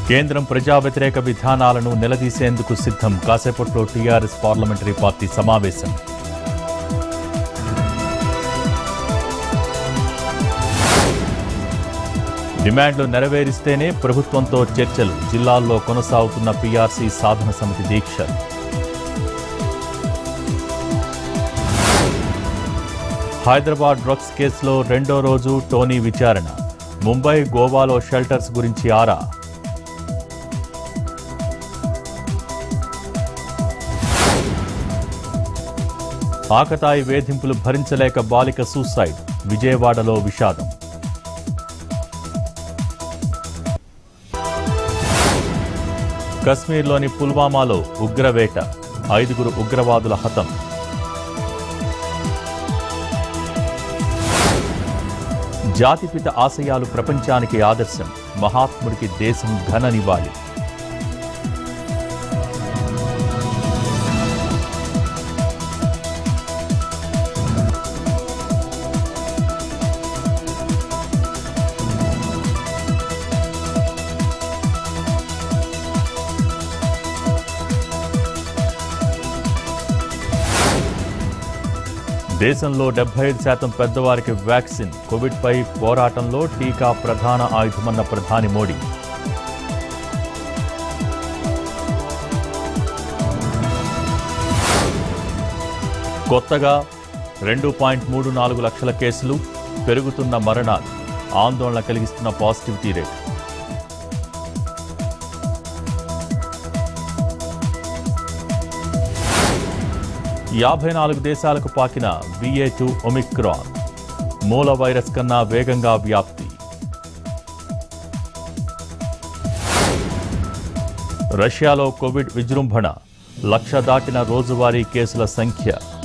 కేంద్రం ప్రజా వ్యతిరేక విధానాలను నిలదీసేందుకు సిద్ధం కాసేపట్లో టీఆర్ఎస్ పార్లమెంటరీ పార్టీ సమావేశం డిమాండ్లు నెరవేరిస్తేనే ప్రభుత్వంతో చర్చలు జిల్లాల్లో కొనసాగుతున్న పీఆర్సీ సాధన సమితి దీక్షలు హైదరాబాద్ డ్రగ్స్ కేసులో రెండో రోజు టోనీ విచారణ ముంబై గోవాలో షెల్టర్స్ గురించి ఆరా ఆకతాయి వేధింపులు భరించలేక బాలిక సూసైడ్ విజయవాడలో విషాదం కశ్మీర్లోని పుల్వామాలో ఉగ్రవేట ఐదుగురు ఉగ్రవాదుల హతం జాతిపిత ఆశయాలు ప్రపంచానికి ఆదర్శం మహాత్ముడికి దేశం ఘన నివాళి దేశంలో డెబ్బై ఐదు శాతం పెద్దవారికి వ్యాక్సిన్ కోవిడ్పై పోరాటంలో టీకా ప్రధాన ఆయుధమన్న ప్రధాని మోడీ కొత్తగా రెండు పాయింట్ మూడు నాలుగు లక్షల కేసులు పెరుగుతున్న మరణాలు ఆందోళన కలిగిస్తున్న పాజిటివిటీ రేట్ యాభై నాలుగు దేశాలకు పాకిన బిఏ టూ ఒమిక్రాన్ మూల వైరస్ కన్నా వేగంగా వ్యాప్తి రష్యాలో కోవిడ్ విజృంభణ లక్ష దాటిన రోజువారీ కేసుల సంఖ్య